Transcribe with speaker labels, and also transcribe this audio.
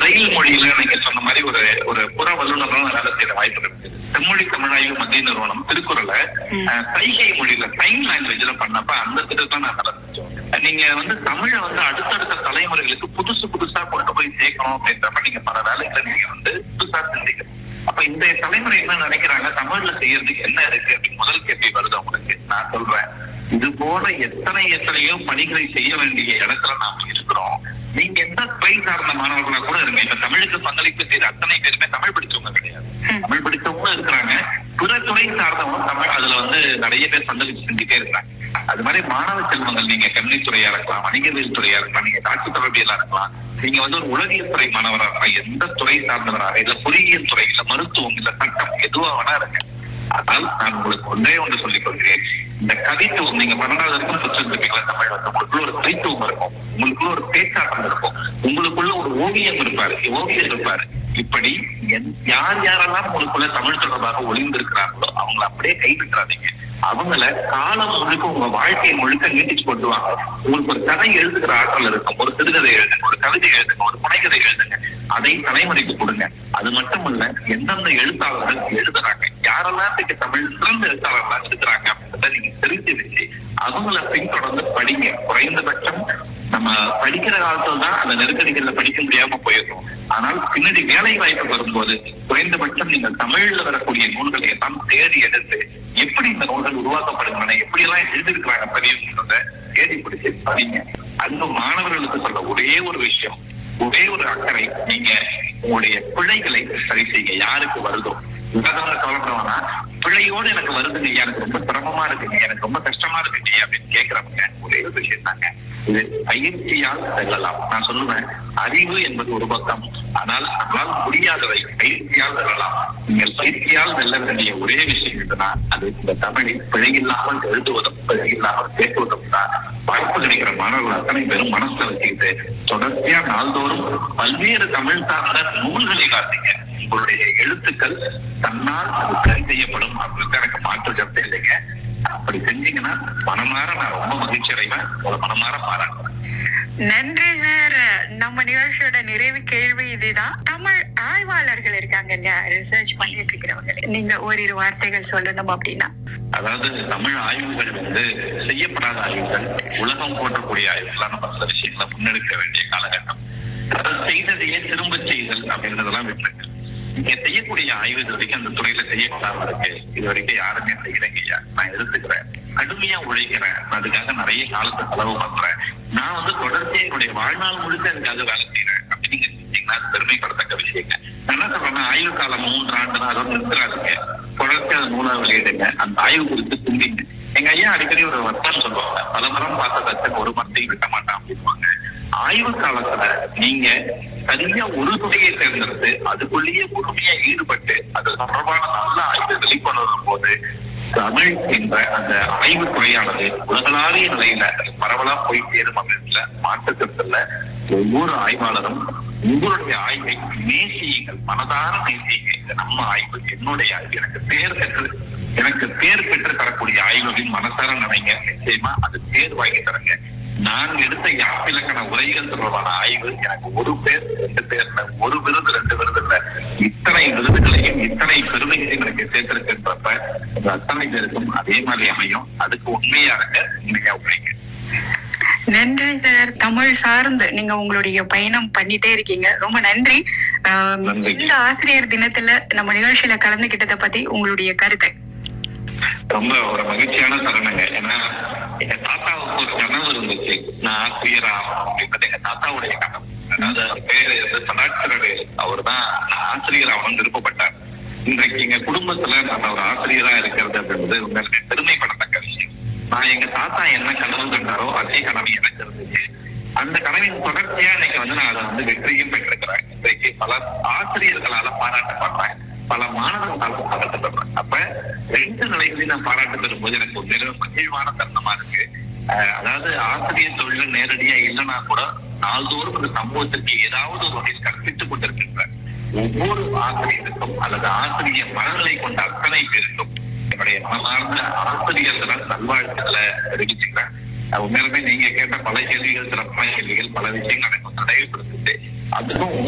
Speaker 1: Braille மொழியில நீங்க சொன்ன மாதிரி ஒரு ஒரு புற வல்லுநரும் வேலை செய்யற வாய்ப்பு இருக்கு செம்மொழி தமிழாய்வு மத்திய நிறுவனம் திருக்குறளை அஹ், சைகை மொழியில சைன் லாங்குவேஜ்ல பண்ணப்ப அந்த திட்டத்தை நான் வேலை செஞ்சோம் நீங்க வந்து தமிழை வந்து அடுத்தடுத்த தலைமுறைகளுக்கு புதுசு புதுசா கொண்டு போய் சேர்க்கணும் அப்படின்றப்ப நீங்க பல வேலைகளை நீங்க வந்து புதுசா சிந்திக்கணும் அப்ப இந்த தலைமுறை என்ன நினைக்கிறாங்க தமிழ்ல செய்யறதுக்கு என்ன இருக்கு அப்படின்னு முதல் கேள்வி வருது அவங்களுக்கு நான் சொல்றேன் இது போல எத்தனை எத்தனையோ பணிகளை செய்ய வேண்டிய இடத்துல நாம இருக்கிறோம் நீங்க எந்த துறை சார்ந்த மாணவர்களா கூட இருங்க இப்ப தமிழுக்கு பங்களிப்பு செய்த அத்தனை பேருமே தமிழ் படிச்சவங்க கிடையாது தமிழ் படிச்சவங்களும் இருக்கிறாங்க பிற துறை சார்ந்தவங்க தமிழ் அதுல வந்து நிறைய பேர் பங்களிப்பு செஞ்சுட்டே இருக்கிறாங்க அது மாதிரி மாணவ செல்வங்கள் நீங்க கல்வித்துறையா இருக்கலாம் வணிகவியல் துறையா இருக்கலாம் நீங்க காட்சி தொடர்பியலா இருக்கலாம் நீங்க வந்து ஒரு உலகியல் துறை மாணவரா இருக்கலாம் எந்த துறை சார்ந்தவராக இல்ல பொறியியல் துறை இல்ல மருத்துவம் இல்ல சட்டம் எதுவா வேணா இருங்க ஆனால் நான் உங்களுக்கு ஒன்றே ஒன்று சொல்லிக் கொள்கிறேன் இந்த கவித்துவம் நீங்க பன்னெண்டாவது வரைக்கும் படிச்சிருப்பீங்களா தமிழ் வந்து உங்களுக்குள்ள ஒரு கவித்துவம் இருக்கும் உங்களுக்குள்ள ஒரு பேச்சாட்டம் இருக்கும் உங்களுக்குள்ள ஒரு ஓவியம் இருப்பாரு ஓவியர் இருப்பாரு இப்படி என்- யார் யாரெல்லாம் உங்களுக்குள்ள தமிழ் தொடர்பாக ஒளிந்திருக்கிறார்களோ அவங்கள அப்படியே கைவிட்டுறாதீங்க அவங்கள காலம் முழுக்க உங்க வாழ்க்கை முழுக்க நீட்டிச்சு கொண்டு வாங்க உங்களுக்கு ஒரு கதை எழுதுகிற ஆற்றல் இருக்கும் ஒரு சிறுகதை எழுதுங்க ஒரு கவிதை எழுதுங்க ஒரு புனைகதை எழுதுங்க அதை தலைமுறைக்கு கொடுங்க அது மட்டும் இல்ல எந்தெந்த எழுத்தாளர்கள் எழுதுறாங்க யாரெல்லாம் இன்னைக்கு தமிழ் சிறந்த எழுத்தாளர்களா இருக்கிறாங்க அப்படின்றத நீங்க தெரிஞ்சு வச்சு அவங்கள பின்தொடர்ந்து படிங்க குறைந்தபட்சம் நம்ம படிக்கிற காலத்துல தான் அந்த நெருக்கடிகள்ல படிக்க முடியாம போயிடும் ஆனால் பின்னாடி வேலை வாய்ப்பு வரும்போது குறைந்தபட்சம் நீங்கள் தமிழ்ல வரக்கூடிய நூல்களை எல்லாம் தேடி எடுத்து எப்படி இந்த நூல்கள் உருவாக்கப்படுகின்றன எப்படி எல்லாம் எழுதியிருக்கிறாங்க பெரியவங்கிறத தேடி பிடிச்சு படிங்க அங்கு மாணவர்களுக்கு சொல்ற ஒரே ஒரு விஷயம் ஒரே ஒரு அக்கறை நீங்க உங்களுடைய பிழைகளை சரி செய்ய யாருக்கு வருதோ உலகத்துல கவலைப்பட வேணாம் பிழையோடு எனக்கு வருதுங்க எனக்கு ரொம்ப சிரமமா இருக்குங்க எனக்கு ரொம்ப கஷ்டமா இருக்குங்க அப்படின்னு கேக்குறவங்க ஒரே ஒரு விஷயம் தாங்க இது பயிற்சியால் செல்லலாம் நான் சொல்லுவேன் அறிவு என்பது ஒரு பக்கம் ஆனால் நம்மால் முடியாதவை பயிற்சியால் வெல்லலாம் நீங்கள் பயிற்சியால் வெல்ல வேண்டிய ஒரே விஷயம் எதுனா அது இந்த தமிழில் பிழையில்லாமல் எழுதுவதும் பிழையில்லாமல் பேசுவதும் தான் வாய்ப்பு கிடைக்கிற மாணவர்கள் அத்தனை பேரும் மனசுல வச்சுக்கிட்டு தொடர்ச்சியா நாள்தோறும் பல்வேறு தமிழ் சார்ந்த நூல்களை வாசிங்க உங்களுடைய எழுத்துக்கள் தன்னால் அது சரி செய்யப்படும் அப்படின்னு எனக்கு மாற்று கருத்து இல்லைங்க அப்படி செஞ்சீங்கன்னா மனமாற நான் ரொம்ப மகிழ்ச்சி அடைவேன் உங்களை மனமாற பாராட்டுறேன்
Speaker 2: நன்றி சார் நம்ம நிகழ்ச்சியோட நிறைவு கேள்வி இதுதான் தமிழ் ஆய்வாளர்கள் இருக்காங்க இல்லையா ரிசர்ச் பண்ணிட்டு இருக்கிறவங்க நீங்க ஓரிரு வார்த்தைகள் சொல்லணும் அப்படின்னா
Speaker 1: அதாவது தமிழ் ஆய்வுகள் வந்து செய்யப்படாத ஆய்வுகள் உலகம் போற்றக்கூடிய ஆய்வுகள்லாம் நம்ம சில விஷயங்களை முன்னெடுக்க வேண்டிய காலகட்டம் அதாவது செய்ததையே திரும்ப செய்தல் அப்படின்றதெல்லாம் விட்டுருங்க நீங்க செய்யக்கூடிய ஆய்வு இது வரைக்கும் அந்த துறையில செய்யப்படாம இருக்கு இது வரைக்கும் யாருமே செய்யலைங்கய்யா நான் எடுத்துக்கிறேன் கடுமையா உழைக்கிறேன் அதுக்காக நிறைய காலத்தை செலவு பண்றேன் நான் வந்து தொடர்ச்சியா என்னுடைய வாழ்நாள் முழுக்க அதுக்காக வேலை செய்யறேன் அப்படின்னு நீங்க செஞ்சீங்கன்னா அது பெருமைப்படத்தக்க விஷயங்க நான் என்ன சொல்றேன்னா ஆய்வு காலம் மூன்று ஆண்டு தான் அதோட நிறுத்துறாதுங்க தொடர்ச்சி அது நூலா வெளியிடுங்க அந்த ஆய்வு குறித்து சிந்திங்க எங்க ஐயா அடிக்கடி ஒரு வட்டம் சொல்லுவாங்க பல மரம் பார்த்த தச்சன் ஒரு மரத்தையும் விட்ட மாட்டான் அப்படின்வாங்க ஆய்வு காலத்துல நீங்க சரியா ஒரு துறையை தேர்ந்தெடுத்து அதுக்குள்ளேயே முழுமையா ஈடுபட்டு அது தொடர்பான நல்ல ஆய்வு வெளிக்கொண்டு வரும்போது தமிழ் என்ற அந்த ஆய்வு துறையானது உலகளாவிய நிலையில பரவலா போய் சேரும் அப்படின்ற மாற்றத்திற்குள்ள ஒவ்வொரு ஆய்வாளரும் உங்களுடைய ஆய்வை நேசியுங்கள் மனதார நேசியுங்க இது நம்ம ஆய்வு என்னுடைய ஆய்வு எனக்கு பேர் பெற்று எனக்கு பேர் பெற்று தரக்கூடிய ஆய்வு அப்படின்னு மனசார நினைங்க நிச்சயமா அது பேர் வாங்கி தரங்க நான் எடுத்த யாப்பிலக்கண உரைகள் தொடர்பான ஆய்வு எனக்கு ஒரு பேர் ரெண்டு பேர் இல்ல, ஒரு விருது ரெண்டு விருது இல்ல இத்தனை விருதுகளையும் இத்தனை பெருமைகளையும் எனக்கு சேர்த்திருக்கின்றப்ப இந்த அத்தனை பேருக்கும் அதே மாதிரி அமையும் அதுக்கு உண்மையா இருக்க உண்மையா உழைங்க
Speaker 2: நன்றி சார் தமிழ் சார்ந்து நீங்க உங்களுடைய பயணம் பண்ணிட்டே இருக்கீங்க ரொம்ப நன்றி ஆம்,
Speaker 1: நன்றி.
Speaker 2: இந்த ஆசிரியர் தினத்துல நம்ம நிகழ்ச்சியில கலந்துகிட்டதை பத்தி உங்களுடைய கருத்து
Speaker 1: ரொம்ப ஒரு மகிழ்ச்சியான தருணங்க ஏன்னா எங்க தாத்தாவுக்கு ஒரு கனவு இருந்துச்சு நான் ஆசிரியரா ஆகணும் அப்படின்றது எங்க தாத்தாவுடைய கனவு அதாவது அவர் பேரு வந்து சதாட்சரவே அவர் தான் நான் ஆசிரியர் ஆகணும்னு விருப்பப்பட்டார் இன்றைக்கு எங்க குடும்பத்துல நான் ஒரு ஆசிரியரா இருக்கிறது அப்படின்றது உங்களுக்கு பெருமைப்படத்தக்க விஷயம் நான் எங்க தாத்தா என்ன கனவு கண்டாரோ அதே கனவு எனக்கு இருந்துச்சு அந்த கனவின் தொடர்ச்சியா இன்னைக்கு வந்து நான் அதை வந்து வெற்றியும் பெற்றிருக்கிறேன் இன்றைக்கு பல ஆசிரியர்களால பாராட்டப்படுறேன் பல மாணவர்களால பாராட்டப்படுறேன் அப்ப ரெண்டு நிலைகளையும் நான் பாராட்டு பெறும்போது எனக்கு ஒரு மிக மகிழ்வான தருணமா இருக்கு அஹ் அதாவது ஆசிரியர் தொழில் நேரடியா இல்லைன்னா கூட நாள்தோறும் இந்த சமூகத்திற்கு ஏதாவது ஒரு வகையில் கற்பித்துக் கொண்டிருக்கின்ற ஒவ்வொரு ஆசிரியருக்கும் அல்லது ஆசிரியர் மனநிலை கொண்ட அத்தனை பேருக்கும் என்னுடைய மனமார்ந்த ஆசிரியர்கள் நல்வாழ்த்துக்களை தெரிவிச்சுக்கிறேன் அஹ் உண்மையிலுமே நீங்க கேட்ட பல கேள்விகள் சிறப்பான கேள்விகள் பல விஷயங்களை எனக்கு நினைவுபடுத்துச்சு அதுக்கும்